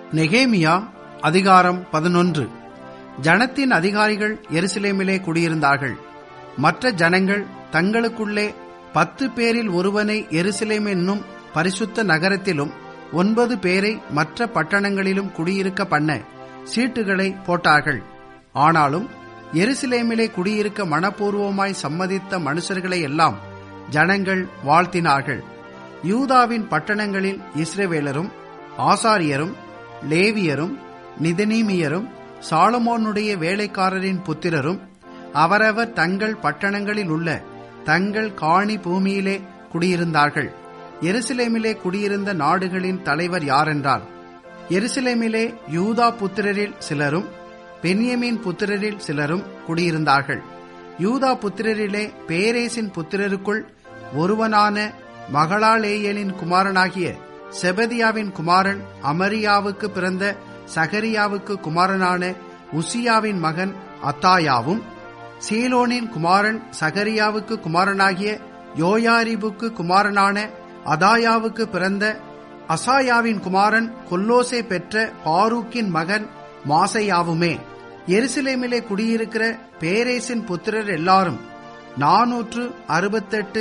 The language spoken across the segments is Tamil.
நெகேமியா அதிகாரம் பதினொன்று ஜனத்தின் அதிகாரிகள் எருசலேமிலே குடியிருந்தார்கள் மற்ற ஜனங்கள் தங்களுக்குள்ளே பத்து பேரில் ஒருவனை எருசலேம் என்னும் பரிசுத்த நகரத்திலும் ஒன்பது பேரை மற்ற பட்டணங்களிலும் குடியிருக்க பண்ண சீட்டுகளை போட்டார்கள் ஆனாலும் எருசலேமிலே குடியிருக்க மனப்பூர்வமாய் சம்மதித்த மனுஷர்களை எல்லாம் ஜனங்கள் வாழ்த்தினார்கள் யூதாவின் பட்டணங்களில் இஸ்ரவேலரும் ஆசாரியரும் லேவியரும் நிதனீமியரும் சாலமோனுடைய வேலைக்காரரின் புத்திரரும் அவரவர் தங்கள் பட்டணங்களில் உள்ள தங்கள் காணி பூமியிலே குடியிருந்தார்கள் எருசலேமிலே குடியிருந்த நாடுகளின் தலைவர் யாரென்றால் எருசலேமிலே யூதா புத்திரரில் சிலரும் பென்யமின் புத்திரரில் சிலரும் குடியிருந்தார்கள் யூதா புத்திரரிலே பேரேசின் புத்திரருக்குள் ஒருவனான மகளாலேயலின் குமாரனாகிய செபதியாவின் குமாரன் அமரியாவுக்கு பிறந்த சகரியாவுக்கு குமாரனான உசியாவின் மகன் அத்தாயாவும் சீலோனின் குமாரன் சகரியாவுக்கு குமாரனாகிய யோயாரிபுக்கு குமாரனான அதாயாவுக்கு பிறந்த அசாயாவின் குமாரன் கொல்லோசை பெற்ற பாரூக்கின் மகன் மாசையாவுமே எருசலேமிலே குடியிருக்கிற பேரேசின் புத்திரர் எல்லாரும் நாநூற்று அறுபத்தெட்டு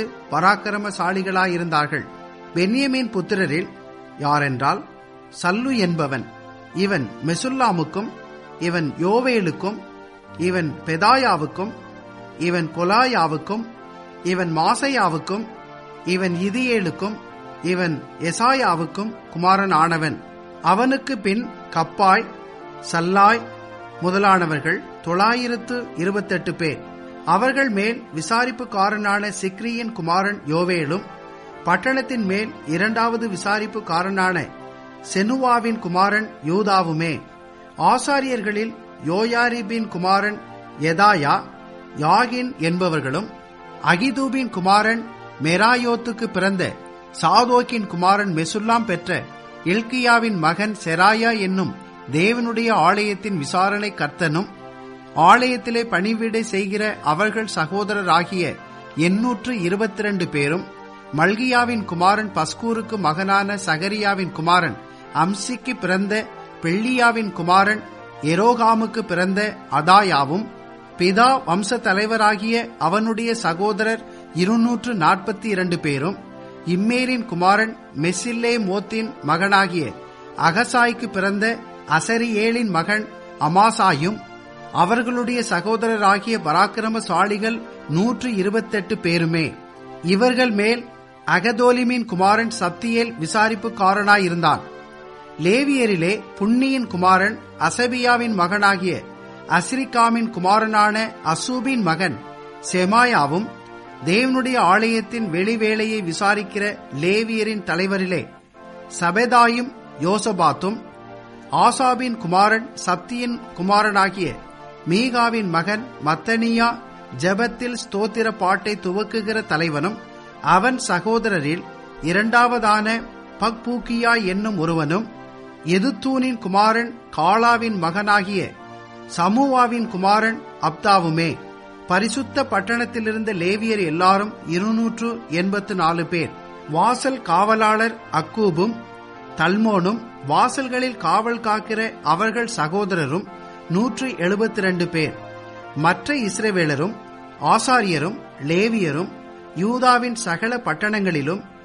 பராக்கிரமசாலிகளாயிருந்தார்கள் பென்யமின் புத்திரரில் யாரென்றால் சல்லு என்பவன் இவன் மெசுல்லாமுக்கும் இவன் யோவேலுக்கும் இவன் பெதாயாவுக்கும் இவன் கொலாயாவுக்கும் இவன் மாசையாவுக்கும் இவன் இதியேலுக்கும் இவன் எசாயாவுக்கும் குமாரன் ஆனவன் அவனுக்கு பின் கப்பாய் சல்லாய் முதலானவர்கள் தொள்ளாயிரத்து இருபத்தெட்டு பேர் அவர்கள் மேல் விசாரிப்புக்காரனான சிக்ரியின் குமாரன் யோவேலும் பட்டணத்தின் மேல் இரண்டாவது விசாரிப்புக்காரனான செனுவாவின் குமாரன் யூதாவுமே ஆசாரியர்களில் யோயாரிபின் குமாரன் எதாயா யாகின் என்பவர்களும் அகிதூபின் குமாரன் மெராயோத்துக்கு பிறந்த சாதோக்கின் குமாரன் மெசுல்லாம் பெற்ற இல்கியாவின் மகன் செராயா என்னும் தேவனுடைய ஆலயத்தின் விசாரணை கர்த்தனும் ஆலயத்திலே பணிவிடை செய்கிற அவர்கள் சகோதரராகிய எண்ணூற்று இருபத்தி ரெண்டு பேரும் மல்கியாவின் குமாரன் பஸ்கூருக்கு மகனான சகரியாவின் குமாரன் அம்சிக்கு பிறந்த பெள்ளியாவின் குமாரன் எரோகாமுக்கு பிறந்த அதாயாவும் பிதா வம்ச தலைவராகிய அவனுடைய சகோதரர் இருநூற்று நாற்பத்தி இரண்டு பேரும் இம்மேரின் குமாரன் மெசில்லே மோத்தின் மகனாகிய அகசாய்க்கு பிறந்த அசரியேலின் மகன் அமாசாயும் அவர்களுடைய சகோதரராகிய பராக்கிரமசாலிகள் நூற்று இருபத்தெட்டு பேருமே இவர்கள் மேல் அகதோலிமின் குமாரன் சத்தியேல் விசாரிப்புக்காரனாயிருந்தான் லேவியரிலே புன்னியின் குமாரன் அசபியாவின் மகனாகிய அஸ்ரிகாமின் குமாரனான அசூபின் மகன் செமாயாவும் தேவனுடைய ஆலயத்தின் வெளிவேளையை விசாரிக்கிற லேவியரின் தலைவரிலே சபெதாயும் யோசபாத்தும் ஆசாபின் குமாரன் சத்தியின் குமாரனாகிய மீகாவின் மகன் மத்தனியா ஜபத்தில் ஸ்தோத்திர பாட்டை துவக்குகிற தலைவனும் அவன் சகோதரரில் இரண்டாவதான பக்பூக்கியா என்னும் ஒருவனும் எதுத்தூனின் குமாரன் காலாவின் மகனாகிய சமுவாவின் குமாரன் அப்தாவுமே பரிசுத்த பட்டணத்திலிருந்த லேவியர் எல்லாரும் இருநூற்று எண்பத்து நாலு பேர் வாசல் காவலாளர் அக்கூபும் தல்மோனும் வாசல்களில் காவல் காக்கிற அவர்கள் சகோதரரும் நூற்று எழுபத்தி ரெண்டு பேர் மற்ற இஸ்ரவேலரும் ஆசாரியரும் லேவியரும் யூதாவின் சகல பட்டணங்களிலும்